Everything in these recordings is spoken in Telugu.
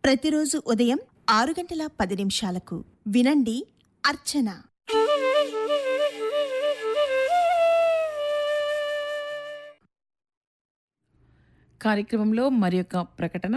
ప్రతిరోజు ఉదయం ఆరు గంటల పది నిమిషాలకు వినండి అర్చన కార్యక్రమంలో మరి యొక్క ప్రకటన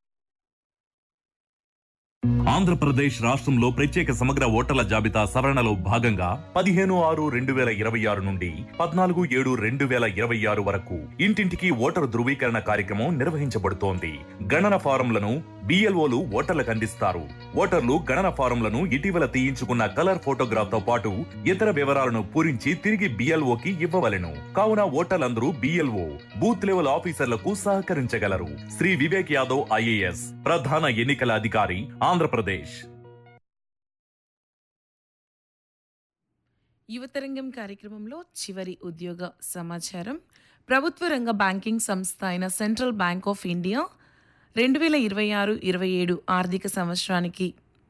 ఆంధ్రప్రదేశ్ రాష్ట్రంలో ప్రత్యేక సమగ్ర ఓటర్ల జాబితా సవరణలో భాగంగా పదిహేను ఆరు రెండు వేల ఇరవై ఆరు నుండి పద్నాలుగు ఏడు రెండు వేల ఇరవై ఆరు వరకు ఇంటింటికి ఓటరు ధృవీకరణ కార్యక్రమం నిర్వహించబడుతోంది గణన ఫారంలను బిఎల్ఓలు ఓటర్లకు అందిస్తారు ఓటర్లు గణన ఫారంలను ఇటీవల తీయించుకున్న కలర్ ఫోటోగ్రాఫ్ తో పాటు ఇతర వివరాలను పూరించి తిరిగి బిఎల్ఓకి ఇవ్వవలెను కావున ఓటర్లందరూ బిఎల్ఓ బూత్ లెవెల్ ఆఫీసర్లకు సహకరించగలరు శ్రీ వివేక్ యాదవ్ ఐఏఎస్ ప్రధాన ఎన్నికల అధికారి ఆంధ్రప్రదేశ్ యువతరంగం కార్యక్రమంలో చివరి ఉద్యోగ సమాచారం ప్రభుత్వ రంగ బ్యాంకింగ్ సంస్థ అయిన సెంట్రల్ బ్యాంక్ ఆఫ్ ఇండియా రెండు వేల ఇరవై ఆరు ఇరవై ఏడు ఆర్థిక సంవత్సరానికి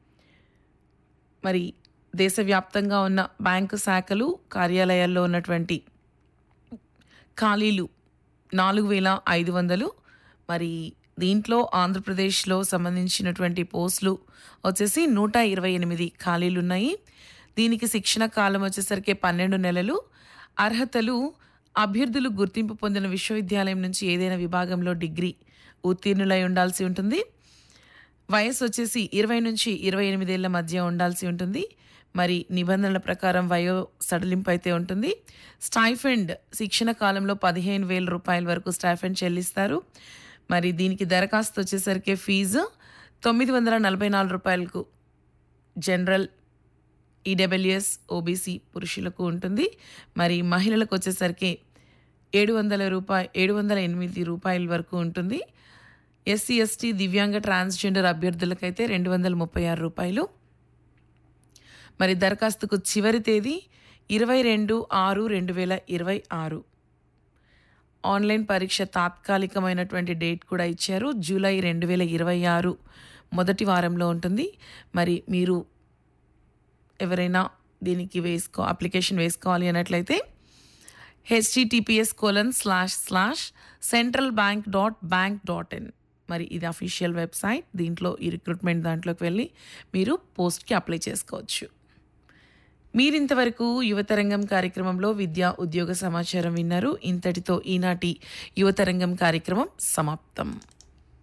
మరి దేశవ్యాప్తంగా ఉన్న బ్యాంకు శాఖలు కార్యాలయాల్లో ఉన్నటువంటి ఖాళీలు నాలుగు వేల ఐదు వందలు మరి దీంట్లో ఆంధ్రప్రదేశ్లో సంబంధించినటువంటి పోస్టులు వచ్చేసి నూట ఇరవై ఎనిమిది ఖాళీలు ఉన్నాయి దీనికి శిక్షణ కాలం వచ్చేసరికి పన్నెండు నెలలు అర్హతలు అభ్యర్థులు గుర్తింపు పొందిన విశ్వవిద్యాలయం నుంచి ఏదైనా విభాగంలో డిగ్రీ ఉత్తీర్ణులై ఉండాల్సి ఉంటుంది వయసు వచ్చేసి ఇరవై నుంచి ఇరవై ఎనిమిదేళ్ల మధ్య ఉండాల్సి ఉంటుంది మరి నిబంధనల ప్రకారం వయో సడలింపు అయితే ఉంటుంది స్టైఫండ్ శిక్షణ కాలంలో పదిహేను వేల రూపాయల వరకు స్టైఫండ్ చెల్లిస్తారు మరి దీనికి దరఖాస్తు వచ్చేసరికి ఫీజు తొమ్మిది వందల నలభై నాలుగు రూపాయలకు జనరల్ ఈడబ్ల్యూఎస్ ఓబీసీ పురుషులకు ఉంటుంది మరి మహిళలకు వచ్చేసరికి ఏడు వందల రూపాయ ఏడు వందల ఎనిమిది రూపాయల వరకు ఉంటుంది ఎస్సీ ఎస్టీ దివ్యాంగ ట్రాన్స్జెండర్ అభ్యర్థులకైతే రెండు వందల ముప్పై ఆరు రూపాయలు మరి దరఖాస్తుకు చివరి తేదీ ఇరవై రెండు ఆరు రెండు వేల ఇరవై ఆరు ఆన్లైన్ పరీక్ష తాత్కాలికమైనటువంటి డేట్ కూడా ఇచ్చారు జూలై రెండు వేల ఇరవై ఆరు మొదటి వారంలో ఉంటుంది మరి మీరు ఎవరైనా దీనికి వేసుకో అప్లికేషన్ వేసుకోవాలి అన్నట్లయితే HTTPS colon slash slash central bank dot bank dot in మరి ఇది అఫీషియల్ వెబ్సైట్ దీంట్లో ఈ రిక్రూట్మెంట్ దాంట్లోకి వెళ్ళి మీరు పోస్ట్కి అప్లై చేసుకోవచ్చు మీరింతవరకు యువతరంగం కార్యక్రమంలో విద్యా ఉద్యోగ సమాచారం విన్నారు ఇంతటితో ఈనాటి యువతరంగం కార్యక్రమం సమాప్తం